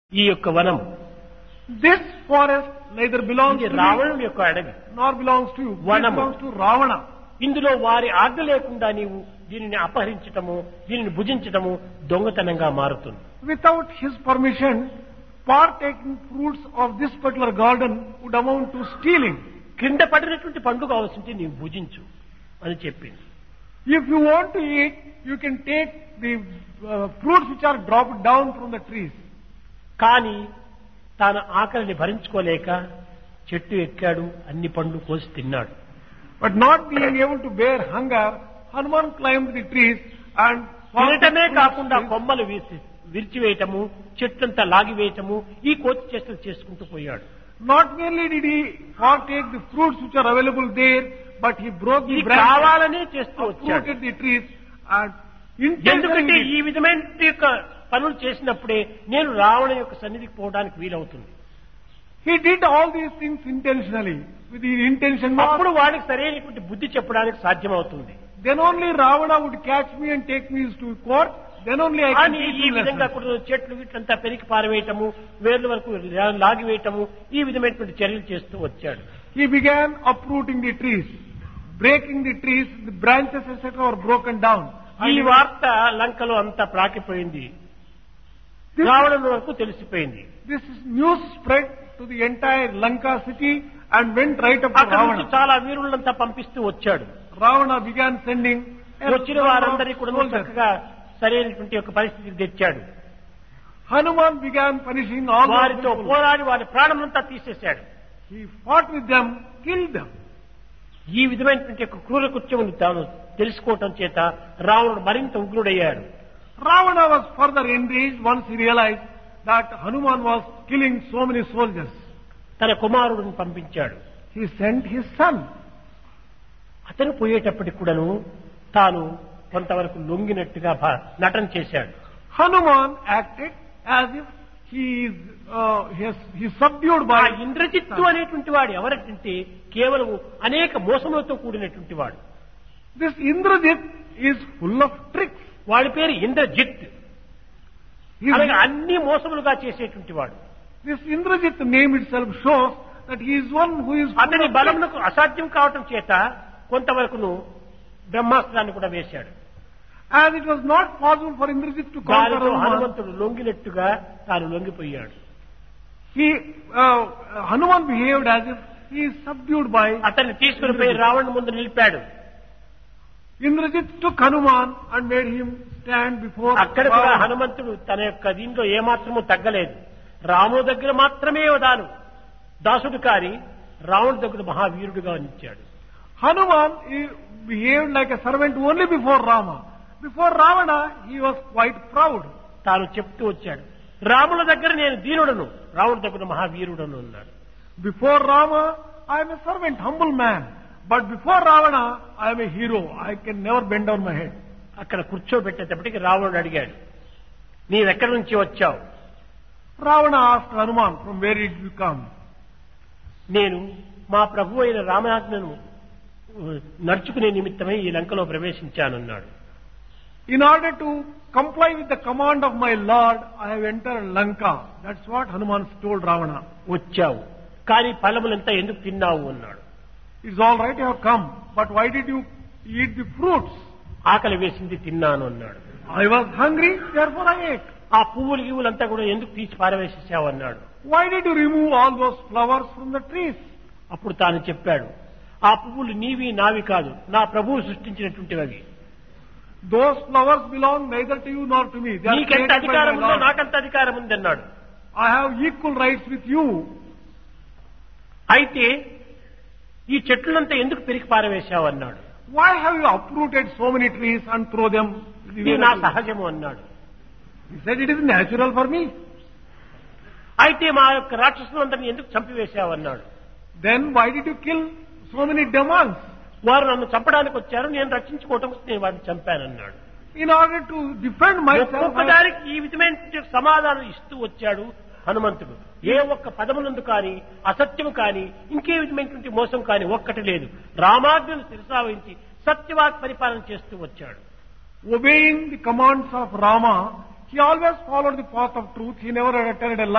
ఈ యొక్క వనం This forest neither belongs ఇది to me రావణుని యొక్క అడవి nor belongs to you. This వనము. belongs to Ravana. ఇందులో వారి ఆజ్ఞ లేకుండా నీవు దీనిని అపహరించటము దీనిని భుజించటము దొంగతనంగా మారుతుంది Without his permission, partaking fruits of this particular garden would amount to stealing. క్రింద పడినటువంటి పండు కావాల్సింటే నీవు భుజించు అని చెప్పింది If you want to eat, you can take the uh, fruits which are dropped down from the trees. కానీ తాను ఆకలిని భరించుకోలేక చెట్టు ఎక్కాడు అన్ని పండ్లు కోసి తిన్నాడు But not being able to bear hunger, Hanuman climbed the trees and తినటమే partook కాకుండా fruits. కొమ్మలు వీసి విరిచివేయటము చెట్లంతా లాగివేయటము ఈ కోతి చేష్టలు చేసుకుంటూ పోయాడు Not merely did he partake the fruits which are available there, but he broke the ఇది branches, కావాలనే చేస్తూ వచ్చాడు uprooted the trees, and ఎందుకంటే intentionally ఈ విధమైన యొక్క పనులు చేసినప్పుడే నేను రావణ యొక్క సన్నిధికి పోవడానికి వీలవుతుంది he did all these things intentionally, with the intention not అప్పుడు వాడికి సరైనటువంటి బుద్ధి చెప్పడానికి సాధ్యమవుతుంది Then only Ravana would catch me and take me to court. Then only I can కానీ teach ఈ him విధంగా lesson. కూడా చెట్లు వీటంతా పెరికి పారవేయటము వేర్ల వరకు లా- లాగివేయటము ఈ విధమైనటువంటి చర్యలు చేస్తూ వచ్చాడు He began uprooting the trees, breaking the trees, the branches etc. were broken down. ఈ And వార్త లంకలో అంతా ప్రాకిపోయింది this, రావణం వరకు తెలిసిపోయింది this news spread to the entire Lanka city and went right up to అక్కడ నుంచి Ravana. చాలా వీరులంతా పంపిస్తూ వచ్చాడు Ravana began sending a వచ్చిన number of వారందరికీ కూడా soldiers. చక్కగా సరైనటువంటి ఒక పరిస్థితికి తెచ్చాడు Hanuman began punishing all those వారితో people. పోరాడి వారి ప్రాణమంతా తీసేశాడు He fought with them, killed them. ఈ విధమైనటువంటి యొక్క క్రూర కృత్యమును తాను తెలుసుకోవటం చేత రావణుడు మరింత ఉగ్రుడయ్యాడు Ravana was further enraged once he realized that Hanuman was killing so many soldiers. తన కుమారుడిని పంపించాడు He sent his son. అతను పోయేటప్పటికి కూడాను తాను కొంతవరకు లొంగినట్టుగా భా- నటన చేశాడు Hanuman acted as if he is uh, he is, he is subdued ఆ by ఇంద్రజిత్తు అనేటువంటి వాడు ఎవరంటే కేవలం అనేక మోసములతో కూడినటువంటి వాడు this Indrajit is full of tricks. వాడి పేరు ఇంద్రజిత్ He is- అనగా అన్ని మోసములుగా చేసేటువంటి వాడు this Indrajit name itself shows that he is one who is full అతని of tricks. బలమునకు అసాధ్యం కావటం చేత కొంతవరకును బ్రహ్మాస్త్రాన్ని కూడా వేశాడు As it was not possible for Indrajit to conquer దానితో Hanuman, హనుమంతుడు లొంగినట్టుగా తాను లొంగిపోయాడు he uh, Hanuman behaved as if he is subdued by అతన్ని తీసుకుని పోయి రావణ్ ముందు నిలిపాడు Indrajit took Hanuman and made him stand before అక్కడ కూడా Ravana. హనుమంతుడు తన యొక్క దీంట్లో ఏమాత్రము తగ్గలేదు రాముడు దగ్గర మాత్రమే దాను దాసుడు కాని రావణుడి దగ్గర మహావీరుడుగా నిలిచాడు Hanuman he behaved like a servant only before Rama. Before Ravana, he was quite proud. తాను చెప్తూ వచ్చాడు రాముల దగ్గర నేను దీనుడను రావణుడి దగ్గర మహావీరుడను అన్నాడు Before Rama, I am a servant, humble man. But before Ravana, I am a hero. I can never bend down my head. అక్కడ కూర్చోబెట్టేటప్పటికి రావణుడు అడిగాడు నీవెక్కడి నుంచి వచ్చావు Ravana asked Hanuman, from where did you come? నేను మా ప్రభు అయిన రామనాథ్ను నడుచుకునే నిమిత్తమై ఈ లంకలో ప్రవేశించానన్నాడు In order to comply with the command of my Lord, I have entered Lanka. That's what Hanuman told Ravana. వచ్చావు కానీ ఫలములంతా ఎందుకు తిన్నావు అన్నాడు It's all right, you have come. But why did you eat the fruits? ఆకలి వేసింది తిన్నాను అన్నాడు I was hungry, therefore I ate. ఆ పువ్వులు గివ్వులంతా కూడా ఎందుకు తీసి పారవేసేసావు అన్నాడు Why did you remove all those flowers from the trees? అప్పుడు తాను చెప్పాడు ఆ పువ్వులు నీవి నావి కాదు నా ప్రభువు సృష్టించినటువంటివి అవి Those flowers belong neither to you nor to me. They are నీకెంత created by అధికారం my ఉందో Lord. నాకంత అధికారం ఉంది అన్నాడు I have equal rights with you. అయితే ఈ చెట్లంతా ఎందుకు పెరిగి పారవేశావు అన్నాడు Why have you uprooted so many trees and throw them? the ఇది way నా that you- సహజము అన్నాడు He said it is natural for me. అయితే మా యొక్క రాక్షసులందరినీ ఎందుకు చంపివేశావు అన్నాడు Then why did you kill so many demons? వారు నన్ను చంపడానికి వచ్చారు నేను రక్షించుకోవటం కోసం నేను వారిని చంపానన్నాడు In order to defend myself, ఒక్కొక్క I- దానికి ఈ విధమైన సమాధానం ఇస్తూ వచ్చాడు హనుమంతుడు ఏ ఒక్క పదమునందు కాని అసత్యము కాని ఇంకే విధమైనటువంటి మోసం కాని ఒక్కటి లేదు రామాజ్ఞను శిరసావహించి సత్యవాక్ పరిపాలన చేస్తూ వచ్చాడు obeying the commands of Rama, he always followed the path of truth. He never uttered a lie.